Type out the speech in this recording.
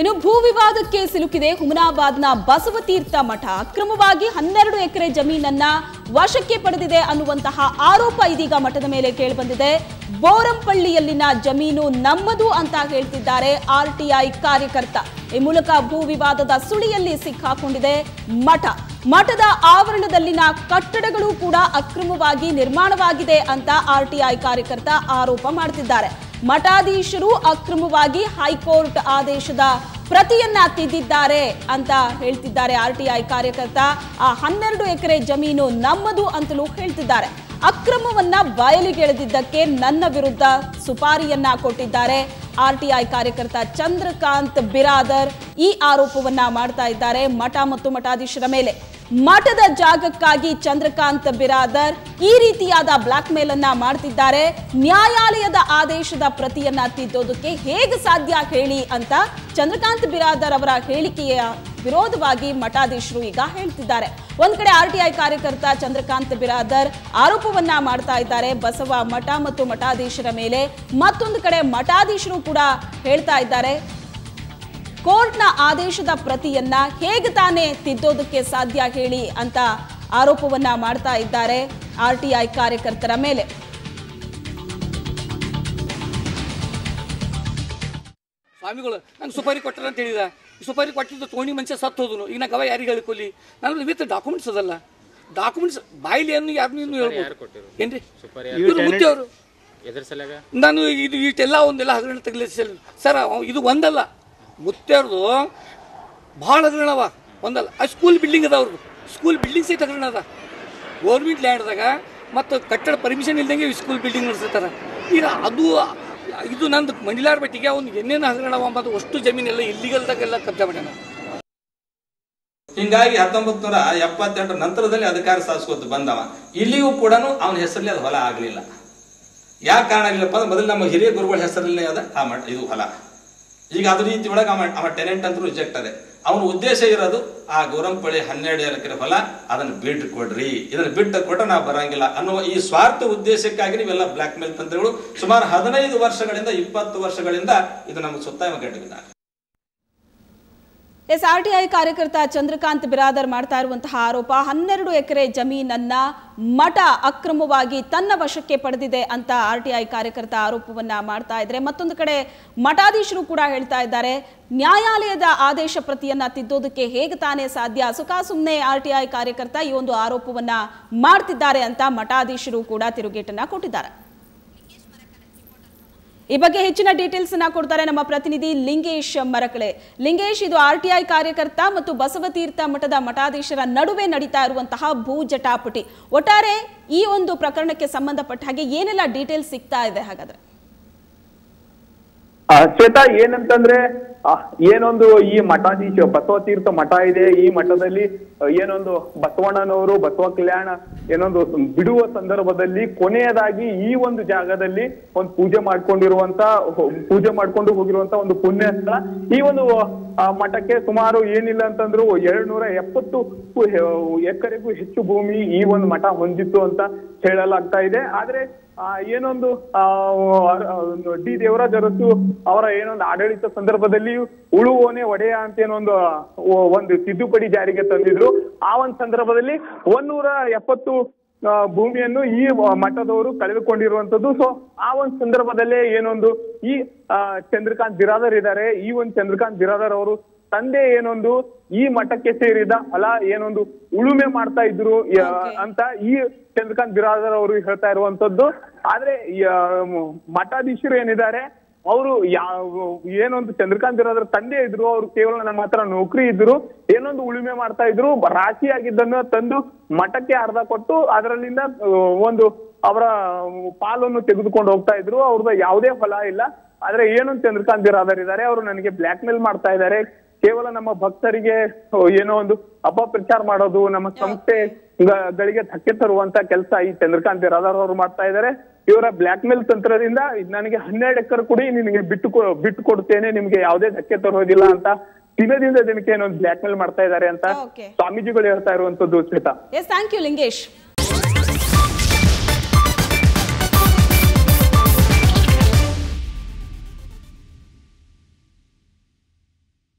ಇನ್ನು ಭೂ ವಿವಾದಕ್ಕೆ ಸಿಲುಕಿದೆ ಹುಮನಾಬಾದ್ನ ಬಸವತೀರ್ಥ ಮಠ ಅಕ್ರಮವಾಗಿ ಹನ್ನೆರಡು ಎಕರೆ ಜಮೀನನ್ನ ವಶಕ್ಕೆ ಪಡೆದಿದೆ ಅನ್ನುವಂತಹ ಆರೋಪ ಇದೀಗ ಮಠದ ಮೇಲೆ ಕೇಳಿಬಂದಿದೆ ಬೋರಂಪಳ್ಳಿಯಲ್ಲಿನ ಜಮೀನು ನಮ್ಮದು ಅಂತ ಹೇಳ್ತಿದ್ದಾರೆ ಆರ್ಟಿಐ ಕಾರ್ಯಕರ್ತ ಈ ಮೂಲಕ ಭೂ ವಿವಾದದ ಸುಳಿಯಲ್ಲಿ ಸಿಕ್ಕಾಕೊಂಡಿದೆ ಮಠ ಮಠದ ಆವರಣದಲ್ಲಿನ ಕಟ್ಟಡಗಳು ಕೂಡ ಅಕ್ರಮವಾಗಿ ನಿರ್ಮಾಣವಾಗಿದೆ ಅಂತ ಆರ್ಟಿಐ ಕಾರ್ಯಕರ್ತ ಆರೋಪ ಮಾಡ್ತಿದ್ದಾರೆ ಮಠಾಧೀಶರು ಅಕ್ರಮವಾಗಿ ಹೈಕೋರ್ಟ್ ಆದೇಶದ ಪ್ರತಿಯನ್ನ ತಿದ್ದಿದ್ದಾರೆ ಅಂತ ಹೇಳ್ತಿದ್ದಾರೆ ಆರ್ಟಿಐ ಕಾರ್ಯಕರ್ತ ಆ ಹನ್ನೆರಡು ಎಕರೆ ಜಮೀನು ನಮ್ಮದು ಅಂತಲೂ ಹೇಳ್ತಿದ್ದಾರೆ ಅಕ್ರಮವನ್ನ ಬಯಲಿಗೆಳೆದಿದ್ದಕ್ಕೆ ನನ್ನ ವಿರುದ್ಧ ಸುಪಾರಿಯನ್ನ ಕೊಟ್ಟಿದ್ದಾರೆ ಆರ್ಟಿಐ ಕಾರ್ಯಕರ್ತ ಚಂದ್ರಕಾಂತ್ ಬಿರಾದರ್ ಈ ಆರೋಪವನ್ನ ಮಾಡ್ತಾ ಇದ್ದಾರೆ ಮಠ ಮತ್ತು ಮಠಾಧೀಶರ ಮೇಲೆ ಮಠದ ಜಾಗಕ್ಕಾಗಿ ಚಂದ್ರಕಾಂತ್ ಬಿರಾದರ್ ಈ ರೀತಿಯಾದ ಬ್ಲಾಕ್ ಮೇಲ್ ಅನ್ನ ಮಾಡ್ತಿದ್ದಾರೆ ನ್ಯಾಯಾಲಯದ ಆದೇಶದ ಪ್ರತಿಯನ್ನ ತಿದ್ದೋದಕ್ಕೆ ಹೇಗೆ ಸಾಧ್ಯ ಹೇಳಿ ಅಂತ ಚಂದ್ರಕಾಂತ್ ಬಿರಾದರ್ ಅವರ ಹೇಳಿಕೆಯ ವಿರೋಧವಾಗಿ ಮಠಾಧೀಶರು ಈಗ ಹೇಳ್ತಿದ್ದಾರೆ ಒಂದ್ ಕಡೆ ಆರ್ಟಿಐ ಕಾರ್ಯಕರ್ತ ಚಂದ್ರಕಾಂತ್ ಬಿರಾದರ್ ಆರೋಪವನ್ನ ಮಾಡ್ತಾ ಇದ್ದಾರೆ ಬಸವ ಮಠ ಮತ್ತು ಮಠಾಧೀಶರ ಮೇಲೆ ಮತ್ತೊಂದು ಕಡೆ ಮಠಾಧೀಶರು ಕೂಡ ಹೇಳ್ತಾ ಇದ್ದಾರೆ ಕೋರ್ಟ್ನ ಆದೇಶದ ಪ್ರತಿಯನ್ನ ಹೇಗೆ ತಾನೇ ತಿದ್ದೋದಕ್ಕೆ ಸಾಧ್ಯ ಹೇಳಿ ಅಂತ ಆರೋಪವನ್ನ ಮಾಡ್ತಾ ಇದ್ದಾರೆ ಆರ್ಟಿಐ ಕಾರ್ಯಕರ್ತರ ಮೇಲೆ ಸ್ವಾಮಿಗಳು ನಂಗೆ ಸುಪಾರಿ ಕೊಟ್ಟಾರ ಅಂತ ಹೇಳಿದ ಈ ಸುಪಾರಿ ಕೊಟ್ಟಿದ್ದು ತೋಣಿ ಮನುಷ್ಯ ಸತ್ತು ಹೋದನು ಈಗ ನಾ ಗವ ಯಾರಿಗೆ ಹೇಳಿಕೊಲಿ ನಾನು ವಿತ್ ಡಾಕ್ಯುಮೆಂಟ್ಸ್ ಅದಲ್ಲ ಡಾಕ್ಯುಮೆಂಟ್ಸ್ ಬಾಯಿಲಿ ಏನು ಯಾರು ನೀನು ಹೇಳ್ಬೋದು ಏನ್ರಿ ಇವ್ರು ಮುತ್ತಿ ಅವರು ಎದ್ರ ಸಲ್ಯಾಗ ನಾನು ಇದು ಇಷ್ಟೆಲ್ಲ ಒಂದೆಲ್ಲ ಹಗರಣ ತಗಲಿಸಿ ಸರ್ ಅವ- ಇದು ಒಂದಲ್ಲ ಮುತ್ತೆಯವ್ರದು ಭಾಳ ಹಗರಣ ಅವ ಒಂದಲ್ಲ ಆ ಸ್ಕೂಲ್ ಬಿಲ್ಡಿಂಗ್ ಅದ ಅವ್ರದ್ದು ಸ್ಕೂಲ್ ಬಿಲ್ಡಿಂಗ್ ಸಹಿತ ಹಗರಣ ಅದ ಗೌರ್ಮೆಂಟ್ ಲ್ಯಾಂಡ್ದಾಗ ಮತ್ತು ಕಟ್ಟಡ ಪರ್ಮಿಷನ್ ಇಲ್ದಂಗೆ ಸ್ಕೂಲ್ ಬಿಲ್ಡಿಂಗ್ ನಡೆಸಿರ್ತಾರೆ ಈಗ ಅದು ಇದು ನಂದು ಮಂಡಿಲಾರ್ ಬೆಟ್ಟಿಗೆ ಅವ್ನು ಏನೇನು ಹಗರಣ ಅವ ಅಂಬದು ಅಷ್ಟು ಜಮೀನೆಲ್ಲ ಇಲ್ಲಿಗಲ್ದಾಗೆಲ್ಲ ಕಬ್ಜಾ ಮಾಡ್ಯಾನ ಹಿಂಗಾಗಿ ಹತ್ತೊಂಬತ್ ನೂರ ಎಪ್ಪತ್ತೆಂಟರ ನಂತರದಲ್ಲಿ ಅಧಿಕಾರ ಸಾಧಿಸ್ಕೊತ ಬಂದವ ಇಲ್ಲಿಯೂ ಕೂಡ ಅವನ ಹೆಸರಲ್ಲಿ ಅದು ಹೊಲ ಆಗಲಿಲ್ಲ ಯಾಕೆ ಕಾರಣ ಇಲ್ಲಪ್ಪ ಅಂದ್ರೆ ಮೊದಲು ನಮ್ಮ ಹಿರಿಯ ಗುರುಗಳ ಹೆಸರಲ್ಲೇ ಅದ ಆ ಮಠ ಇದು ಹೊಲ ಈಗ ಅದ್ರ ರೀತಿ ಒಳಗೆ ಅವ ಅವ ಟೆನೆಂಟ್ ಅಂತ ರಿಜೆಕ್ಟ್ ಅದೆ ಅವನ ಉದ್ದೇಶ ಇರೋದು ಆ ಗೌರಂಪಳ್ಳಿ ಹನ್ನೆರಡು ಎಕರೆ ಹೊಲ ಅದನ್ನ ಬಿಟ್ಟು ಕೊಡ್ರಿ ಇದನ್ನ ಬಿಟ್ಟು ಕೊಟ್ರೆ ನಾವು ಬರಂಗಿಲ್ಲ ಅನ್ನುವ ಈ ಸ್ವಾರ್ಥ ಉದ್ದೇಶಕ್ಕಾಗಿ ನೀವೆಲ್ಲ ಬ್ಲಾಕ್ ಮೇಲ್ ತಂತ್ರಗಳು ಸುಮಾರು ಹದಿನೈದು ವರ್ಷಗಳಿಂದ ಇಪ್ಪತ್ತು ವರ್ಷಗಳಿಂದ ಇದು ನಮ್ಮ ಸುತ್ತ ಗಟ್ಟಿದ್ದಾರೆ ಎಸ್ ಆರ್ಟಿಐ ಕಾರ್ಯಕರ್ತ ಚಂದ್ರಕಾಂತ್ ಬಿರಾದರ್ ಮಾಡ್ತಾ ಇರುವಂತಹ ಆರೋಪ ಹನ್ನೆರಡು ಎಕರೆ ಜಮೀನನ್ನ ಮಠ ಅಕ್ರಮವಾಗಿ ತನ್ನ ವಶಕ್ಕೆ ಪಡೆದಿದೆ ಅಂತ ಆರ್ಟಿಐ ಕಾರ್ಯಕರ್ತ ಆರೋಪವನ್ನ ಮಾಡ್ತಾ ಇದ್ರೆ ಮತ್ತೊಂದು ಕಡೆ ಮಠಾಧೀಶರು ಕೂಡ ಹೇಳ್ತಾ ಇದ್ದಾರೆ ನ್ಯಾಯಾಲಯದ ಆದೇಶ ಪ್ರತಿಯನ್ನ ತಿದ್ದೋದಕ್ಕೆ ಹೇಗೆ ತಾನೇ ಸಾಧ್ಯ ಸುಖಾ ಸುಮ್ಮನೆ ಆರ್ಟಿಐ ಕಾರ್ಯಕರ್ತ ಈ ಒಂದು ಆರೋಪವನ್ನ ಮಾಡ್ತಿದ್ದಾರೆ ಅಂತ ಮಠಾಧೀಶರು ಕೂಡ ತಿರುಗೇಟನ್ನ ಕೊಟ್ಟಿದ್ದಾರೆ ಈ ಬಗ್ಗೆ ಹೆಚ್ಚಿನ ಡೀಟೇಲ್ಸ್ ಅನ್ನ ಕೊಡ್ತಾರೆ ನಮ್ಮ ಪ್ರತಿನಿಧಿ ಲಿಂಗೇಶ್ ಮರಕಳೆ ಲಿಂಗೇಶ್ ಇದು ಆರ್ಟಿಐ ಕಾರ್ಯಕರ್ತ ಮತ್ತು ಬಸವತೀರ್ಥ ಮಠದ ಮಠಾಧೀಶರ ನಡುವೆ ನಡೀತಾ ಇರುವಂತಹ ಭೂ ಜಟಾಪಟಿ ಒಟ್ಟಾರೆ ಈ ಒಂದು ಪ್ರಕರಣಕ್ಕೆ ಸಂಬಂಧಪಟ್ಟ ಹಾಗೆ ಏನೆಲ್ಲ ಡೀಟೇಲ್ಸ್ ಸಿಗ್ತಾ ಇದೆ ಹಾಗಾದ್ರೆ ಆ, ಶ್ವೇತಾ ಏನಂತಂದ್ರೆ ಆ, ಏನೊಂದು ಈ ಮಠಾಧೀಶ ಬಸವತೀರ್ಥ ಮಠ ಇದೆ ಈ ಮಠದಲ್ಲಿ ಆ, ಏನೊಂದು ಬಸವಣ್ಣನವರು ಬಸವ ಕಲ್ಯಾಣ ಏನೊಂದು ಬಿಡುವ ಸಂದರ್ಭದಲ್ಲಿ ಕೊನೆಯದಾಗಿ ಈ ಒಂದು ಜಾಗದಲ್ಲಿ ಒಂದು ಪೂಜೆ ಮಾಡ್ಕೊಂಡಿರುವಂತ ಹೊ- ಪೂಜೆ ಮಾಡ್ಕೊಂಡು ಹೋಗಿರುವಂತ ಒಂದು ಪುಣ್ಯ ಸ್ಥಳ ಈ ಒಂದು ಆ, ಮಠಕ್ಕೆ ಸುಮಾರು ಏನಿಲ್ಲ ಅಂತಂದ್ರು ಎರಡ್ ನೂರ ಎಪ್ಪತ್ತು ಎಕರೆಗೂ ಹೆಚ್ಚು ಭೂಮಿ ಈ ಒಂದು ಮಠ ಹೊಂದಿತ್ತು ಅಂತ ಹೇಳಲಾಗ್ತಾ ಇದೆ ಆದ್ರೆ ಆ, ಏನೊಂದು ಆ, ಆ, ಡಿ ದೇವರಾಜ್ ಅರಸು ಅವರ ಏನೊಂದು ಆಡಳಿತ ಸಂದರ್ಭದಲ್ಲಿ ಉಳುವೋನೆ ಒಡೆಯ ಅಂತ ಏನೊಂದು ಒ- ಒಂದು ತಿದ್ದುಪಡಿ ಜಾರಿಗೆ ತಂದಿದ್ರು ಆ ಒಂದು ಸಂದರ್ಭದಲ್ಲಿ ಒಂದೂರ ಎಪ್ಪತ್ತು ಆ, ಭೂಮಿಯನ್ನು ಈ ಮಠದವರು ಕಳೆದುಕೊಂಡಿರುವಂತದ್ದು ಸೊ ಆ ಒಂದು ಸಂದರ್ಭದಲ್ಲೇ ಏನೊಂದು ಈ ಆ, ಚಂದ್ರಕಾಂತ್ ಬಿರಾದರ್ ಇದ್ದಾರೆ ಈ ಒಂದು ಚಂದ್ರಕಾಂತ್ ಬಿರಾದರ್ ಅವರು ತಂದೆ ಏನೊಂದು ಈ ಮಠಕ್ಕೆ ಸೇರಿದ ಹೊಲ ಏನೊಂದು ಉಳುಮೆ ಮಾಡ್ತಾ ಇದ್ರು ಯ- ಅಂತ ಈ ಚಂದ್ರಕಾಂತ್ ಬಿರಾದರ್ ಅವರು ಹೇಳ್ತಾ ಇರುವಂತದ್ದು ಆದ್ರೆ ಯ- ಮಠಾಧೀಶರು ಏನಿದ್ದಾರೆ ಅವರು ಯಾವ ಏನೊಂದು ಚಂದ್ರಕಾಂತ್ ಬಿರಾದರ್ ತಂದೆ ಇದ್ರು ಅವ್ರು ಕೇವಲ ನಮ್ಮ ಹತ್ರ ನೌಕರಿ ಇದ್ರು ಏನೊಂದು ಉಳುಮೆ ಮಾಡ್ತಾ ಇದ್ರು ರಾಶಿಯಾಗಿದ್ದನ್ನ ತಂದು ಮಠಕ್ಕೆ ಅರ್ಧ ಕೊಟ್ಟು ಅದರಲ್ಲಿಂದ ಆ, ಒಂದು ಅವರ ಪಾಲನ್ನು ತೆಗೆದುಕೊಂಡು ಹೋಗ್ತಾ ಇದ್ರು ಅವ್ರದ್ದು ಯಾವುದೇ ಹೊಲ ಇಲ್ಲ ಆದ್ರೆ ಏನೊಂದು ಚಂದ್ರಕಾಂತ್ ಬಿರಾದರ್ ಇದ್ದಾರೆ ಅವರು ನನಗೆ ಬ್ಲಾಕ್ ಮೇಲ್ ಮಾಡ್ತಾ ಇದ್ದಾರೆ ಕೇವಲ ನಮ್ಮ ಭಕ್ತರಿಗೆ ಓ, ಏನೋ ಒಂದು ಅಪಪ್ರಚಾರ ಮಾಡೋದು ನಮ್ಮ ಸಂಸ್ಥೆ ಗ- ಗಳಿಗೆ ಧಕ್ಕೆ ತರುವಂತ ಕೆಲಸ ಈ ಚಂದ್ರಕಾಂತ್ ಬಿರಾದರ್ ಅವರು ಮಾಡ್ತಾ ಇದ್ದಾರೆ ಇವರ ಬ್ಲಾಕ್ ಮೇಲ್ ತಂತ್ರದಿಂದ ಇದ್ ನನಗೆ ಹನ್ನೆರಡು ಎಕರೆ ಕೊಡಿ ನಿನಗೆ ಬಿಟ್ಟು ಕೊ- ಬಿಟ್ಟು ಕೊಡ್ತೇನೆ ನಿಮ್ಗೆ ಯಾವುದೇ ಧಕ್ಕೆ ತರೋದಿಲ್ಲ ಅಂತ ದಿನದಿಂದ ದಿನಕ್ಕೆ ಏನೋ ಬ್ಲಾಕ್ ಮೇಲ್ ಮಾಡ್ತಾ ಇದ್ದಾರೆ ಅಂತ Okay. ಸ್ವಾಮೀಜಿಗಳು ಹೇಳ್ತಾ ಇರುವಂತದ್ದು Shweta yes thank you Lingesh